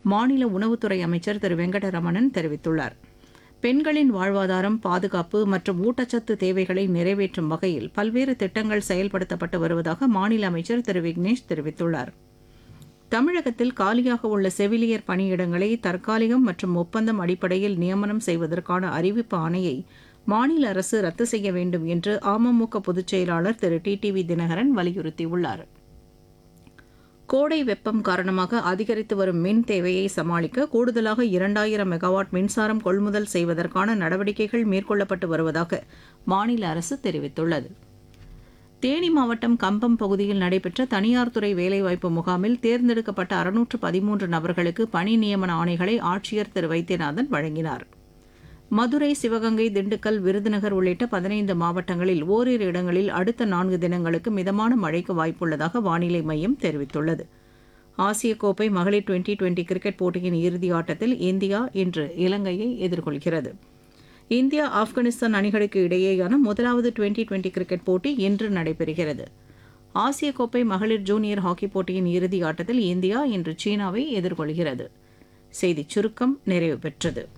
மாநில உணவுத்துறை அமைச்சர் திரு வெங்கடரமணன் தெரிவித்துள்ளார் பெண்களின் வாழ்வாதாரம் பாதுகாப்பு மற்றும் ஊட்டச்சத்து தேவைகளை நிறைவேற்றும் வகையில் பல்வேறு திட்டங்கள் செயல்படுத்தப்பட்டு வருவதாக மாநில அமைச்சர் திரு விக்னேஷ் தெரிவித்துள்ளார் தமிழகத்தில் காலியாக உள்ள செவிலியர் பணியிடங்களை தற்காலிகம் மற்றும் ஒப்பந்தம் அடிப்படையில் நியமனம் செய்வதற்கான அறிவிப்பு ஆணையை மாநில அரசு ரத்து செய்ய வேண்டும் என்று அமமுக பொதுச் செயலாளர் திரு டிடிவி தினகரன் வலியுறுத்தியுள்ளார் கோடை வெப்பம் காரணமாக அதிகரித்து வரும் மின் தேவையை சமாளிக்க கூடுதலாக இரண்டாயிரம் மெகாவாட் மின்சாரம் கொள்முதல் செய்வதற்கான நடவடிக்கைகள் மேற்கொள்ளப்பட்டு வருவதாக மாநில அரசு தெரிவித்துள்ளது தேனி மாவட்டம் கம்பம் பகுதியில் நடைபெற்ற தனியார் துறை வேலைவாய்ப்பு முகாமில் தேர்ந்தெடுக்கப்பட்ட அறுநூற்று பதிமூன்று நபர்களுக்கு பணி நியமன ஆணைகளை ஆட்சியர் திரு வைத்தியநாதன் வழங்கினார் மதுரை சிவகங்கை திண்டுக்கல் விருதுநகர் உள்ளிட்ட பதினைந்து மாவட்டங்களில் ஓரிரு இடங்களில் அடுத்த நான்கு தினங்களுக்கு மிதமான மழைக்கு வாய்ப்புள்ளதாக வானிலை மையம் தெரிவித்துள்ளது ஆசிய கோப்பை மகளிர் டுவெண்டி டுவெண்டி கிரிக்கெட் போட்டியின் இறுதி ஆட்டத்தில் இந்தியா இன்று இலங்கையை எதிர்கொள்கிறது இந்தியா ஆப்கானிஸ்தான் அணிகளுக்கு இடையேயான முதலாவது டுவெண்டி டுவெண்டி கிரிக்கெட் போட்டி இன்று நடைபெறுகிறது ஆசிய கோப்பை மகளிர் ஜூனியர் ஹாக்கி போட்டியின் இறுதி ஆட்டத்தில் இந்தியா இன்று சீனாவை எதிர்கொள்கிறது செய்திச் சுருக்கம் நிறைவு பெற்றது